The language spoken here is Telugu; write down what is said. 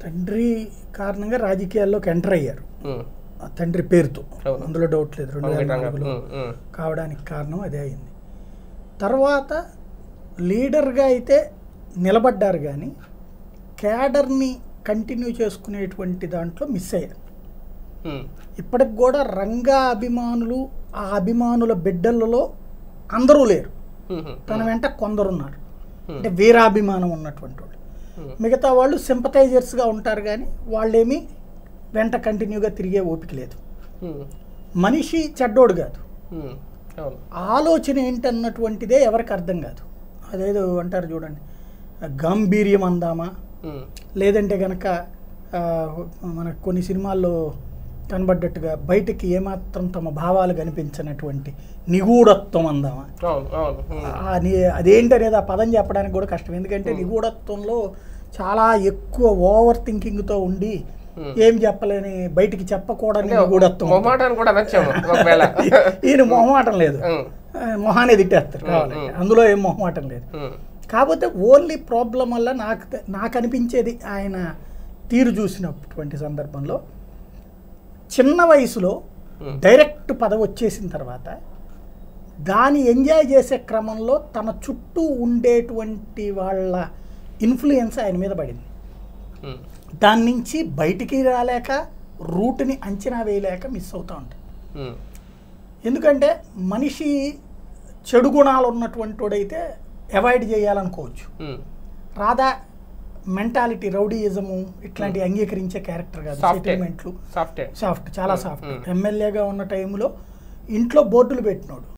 తండ్రి కారణంగా రాజకీయాల్లోకి ఎంటర్ అయ్యారు ఉమ్, ఆ తండ్రి పేరుతో అవును. అందులో డౌట్ లేదు రెండు వేల వెంకటరంగ నాలుగులో ఉమ్, ఉమ్, కావడానికి కారణం అదే అయింది తర్వాత లీడర్గా అయితే నిలబడ్డారు కానీ క్యాడర్ని కంటిన్యూ చేసుకునేటువంటి దాంట్లో మిస్ అయ్యారు ఉమ్, ఇప్పటికి కూడా రంగా అభిమానులు ఆ అభిమానుల బిడ్డలలో అందరూ లేరు ఉమ్, తన వెంట కొందరున్నారు Hmm. అంటే వీరాభిమానం ఉన్నటువంటి వాళ్ళు ఉమ్, మిగతా వాళ్ళు సింపతైజర్స్గా ఉంటారు కానీ వాళ్ళేమీ వెంట కంటిన్యూగా తిరిగే ఓపిక లేదు ఉమ్, మనిషి చెడ్డోడు కాదు ఉమ్, అవును ఆలోచన ఏంటన్నటువంటిదే ఎవరికి అర్థం కాదు అదేదో అంటారు చూడండి గాంభీర్యం అందామా ఉమ్, లేదంటే కనుక మనకు కొన్ని సినిమాల్లో కనబడ్డట్టుగా బయటికి ఏమాత్రం తమ భావాలు కనిపించినటువంటి నిగూఢత్వం అందామా అవును అవును ఉమ్, ఆ ని- అదేంటి అనేది ఆ పదం చెప్పడానికి కూడా కష్టం ఎందుకంటే నిగూఢత్వంలో చాలా ఎక్కువ ఓవర్ థింకింగ్తో ఉండి Hmm. ఏం చెప్పలేని బయటికి చెప్పకూడని అంటే నిగూఢత్వం ఉంటుంది. మొహమాటాన్ని కూడా అనొచ్చేమో ఒకవేళ ఈయన మొహమాటం లేదు ఉమ్, ఆ, మొహానే తిట్టేస్తారు కావాలంటే Hmm. అందులో ఏం మొహమాటం లేదు ఉమ్, కాకపోతే ఓన్లీ ప్రాబ్లం వల్ల నాకు తె- నాకు అనిపించేది ఆయన తీరు చూసినటువంటి సందర్భంలో చిన్న వయసులో Hmm. డైరెక్ట్ పదవి వచ్చేసిన తర్వాత దాన్ని ఎంజాయ్ చేసే క్రమంలో తన చుట్టూ ఉండేటువంటి వాళ్ళ ఇన్ఫ్లుయెన్స్ ఆయన మీద పడింది ఉమ్, దాని నుంచి బయటికి రాలేక రూట్ని అంచనా వేయలేక మిస్ అవుతూ ఉంటాయి ఉమ్, ఎందుకంటే మనిషి చెడు గుణాలు ఉన్నటువంటి వాడైతే అవాయిడ్ చేయాలనుకోవచ్చు ఉమ్, రాధా మెంటాలిటీ రౌడీయిజము ఇట్లాంటివి అంగీకరించే క్యారెక్టర్ కాదు Soft. సెటిల్మెంట్లు సాఫ్టే సాఫ్ట్ చాలా సాఫ్ట్ Mm. ఎమ్మెల్యేగా ఉన్న టైంలో ఇంట్లో బోర్డులు పెట్టినోడు